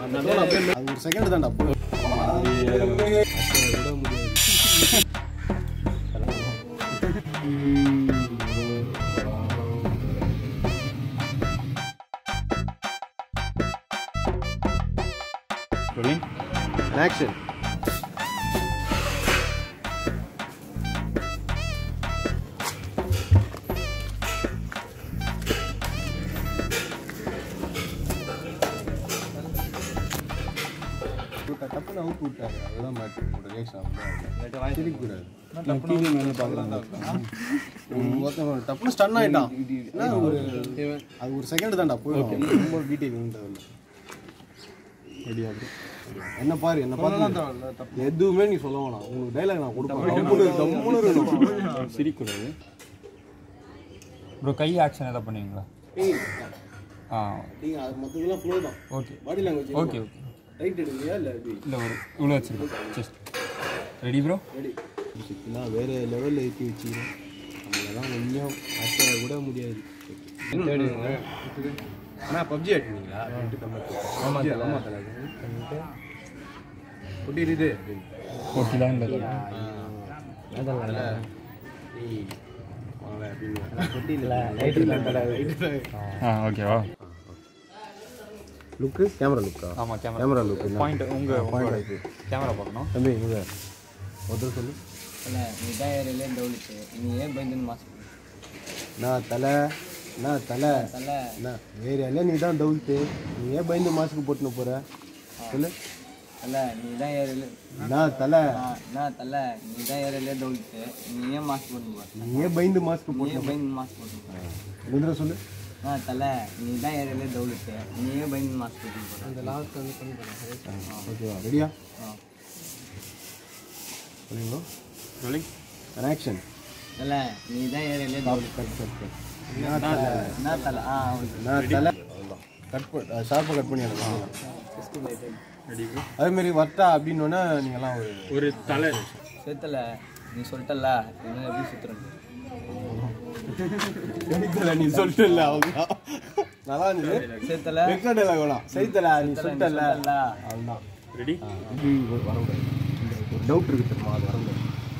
அந்த tone அப்படியே அது ஒரு செகண்ட் தான்டா Rolling. ஆக்ஷன் டப்புன்னு அவுட் விட்டாரு அதுதான் மேட்ரு உங்களோட ரியாக்ஷன் சிரிக்கக்கூடாது ஒருத்தன் டப்புன்னு ஸ்டன் ஆயிட்டான் என்ன ஒரு அது ஒரு செகண்ட் தான்டா போயிடும் ரொம்ப டீட்டெயில் ரெடியா என்ன பாரு என்ன பார்த்து எதுவுமே நீ சொல்ல வேணாம் உங்களுக்கு டைலாக் நான் கொடுப்பேன் தம்முன்னு இருக்கணும் சிரிக்கூடாது ப்ரோ கை ஆக்ஷன் எதாவது பண்ணுவீங்களா ஆ நீங்க அது மொத்தத்துல ஃப்ளோ தான் okay body language okay okay right எடுக்கலையா இல்ல எப்படி இல்லை ஒரு இவ்வளோ வச்சிருக்கேன் ஜஸ்ட் ரெடி ப்ரோ ரெடி நான் வேற லெவல்ல ஏற்றி வச்சுக்கிறேன் நம்மளெல்லாம் கொஞ்சம் ஆட்ட கூட முடியாது அண்ணா பப்ஜி ஆட்டுனீங்களா ஆமாம் ஆமாம் தலை கொட்டிடுது ஓகே தான் இல்லை ஆ ஓகேவா லுக்கு கேமரா லுக்கா ஆமாம் கேமரா கேமரா லுக்கு பாயிண்ட் உங்கள் உங்களோட கேமரா பார்க்கணும் தம்பி இங்க ஒருத்தர் சொல்லு இல்லை நீ தான் ஏரியாலே டவுலுக்கு நீ ஏன் பயந்துன்னு மாசம் நான் தலை நான் தலை தலை என்ன ஏரியால நீ தான் டவுல்ட்டு நீ ஏன் பயந்து மாஸ்க் போட்டுன்னு போற சொல்லு தலை நீ தான் ஏரியாலே நான் தலை நான் தலை நீ தான் ஏரியாலே டவுலுக்கு நீ ஏன் மாஸ்க் போட்டு போற நீ ஏன் பயந்து மாஸ்க் நீ போட்டு ஏன் பயந்து மாஸ்க் போட்டு போற குதிரை சொல்லு நான் தலை நீ தான் ஏரியாலே டவுலுக்கு நீ ஏன் பயந்து மாஸ்க் போட்டு போற அந்த லாஸ்ட் வந்து பண்ணி ஓகேவா ரெடியா ஆ சொல்லுங்க ரோலிங் ஆக்ஷன் தலை நீ தான் ஏரியாலே டவுலுக்கு கட் கட் கட் நான் தலை ஆ அவனுக்கு நான் தலை கட் பண்ண ஷார்ப்பாக கட் பண்ணி எடுக்கலாம் ரெடி ப்ரோ அதே மாதிரி வர்த்தா அப்படின்னோடனே நீங்கள்லாம் ஒரு ஒரு தலை சேர்த்தல நீ சொல்லிட்டல இன்னும் எப்படி சுத்துறேன் எடுக்கல நீ சொல்லிட்டல அவ்வளோதான் நல்லா இருந்தது சேர்த்தல எக்ஸ்ட்ரா டைலாக் வேணாம் செய்தல நீ சொல்லிட்டல சொல்லிட்டல அவ்வளோதான் ரெடி இது வரக்கூடாது ஒரு டவுட் இருக்கு தெரியுமா அது வரக்கூடாது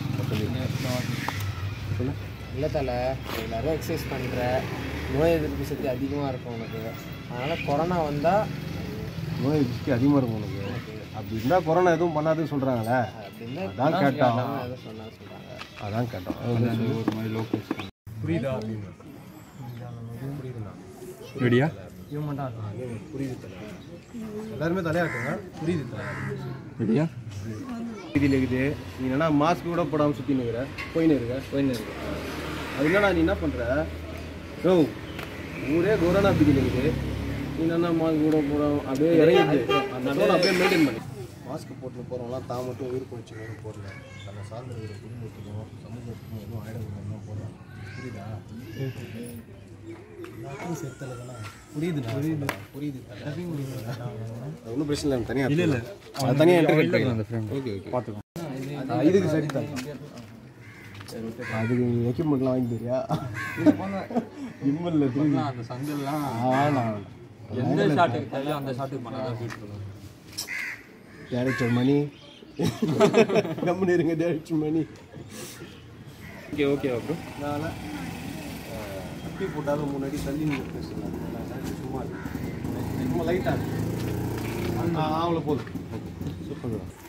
சொல்லு இல்லை தலை நிறைய எக்ஸசைஸ் பண்ணுற நோய் எதிர்ப்பு சக்தி அதிகமாக இருக்கும் உனக்கு அதனால் கொரோனா வந்தால் நோய் எதிர்ப்பு அதிகமாக இருக்கும் உனக்கு அப்படி இருந்தால் கொரோனா எதுவும் பண்ணாதுன்னு சொல்கிறாங்களே அப்படின்னு அதான் கேட்டோம் எதை சொன்னா சொல்கிறாங்க அதான் கேட்டோம் ஒரு மாதிரி லோக்கல் புரியுதா அப்படின்னு புரியுதுண்ணா ரெடியா இவன் மட்டும் புரியுது தலை எல்லாருமே தலையாட்டுங்க புரியுது தலை ரெடியா இதில் இருக்குது நீ என்ன மாஸ்க் கூட போடாமல் சுற்றின்னு இருக்கிற போயின்னு இருக்க போயின்னு இருக்கு அது என்னடா நீ என்ன பண்ணுற யோ ஊரே கொரோனா பிடிக்கல இருக்குது நீ என்ன மாஸ்க் கூட போடாம அப்படியே இறங்கிடுது அந்த tone அப்படியே மெயின்டைன் பண்ணி மாஸ்க் போட்டு போகிறவங்களாம் தான் மட்டும் உயிர் போச்சு வேணும் போடல நம்ம சார்ந்த இருக்கிற குடும்பத்துக்கும் சமூகத்துக்கும் எதுவும் ஆயிடக்கூடாதுன்னு போடுறோம் புரியுதா எல்லாத்தையும் செத்தல தானே புரியுது புரியுது புரியுது ஒன்றும் பிரச்சனை இல்லை தனியாக இல்லை இல்லை அது தனியாக இன்டர்நெட் பண்ணிக்கலாம் அந்த ஃப்ரெண்ட் ஓகே ஓகே பார்த்துக்கோ ஆ, இதுக்கு சரி தான் அதுக்கு எக்யூப்மெண்ட்லாம் வாங்கி தெரியா இம்மல்ல திரும்பி அந்த சங்கல்லாம் ஆனா எந்த ஷாட்டுக்கு தேவையோ அந்த ஷாட்டுக்கு பண்ணாதான் சூப்பர் டேரக்டர் மணி கம்முன்னு இருங்க director Mani okay okay bro அதனால் குட்டி போட்டாலும் முன்னாடி தள்ளி நீங்கள் பேசலாம் சும்மா இருக்கு. சும்மா லைட்டாக ஆ அவ்வளோ போதும் சூப்பர்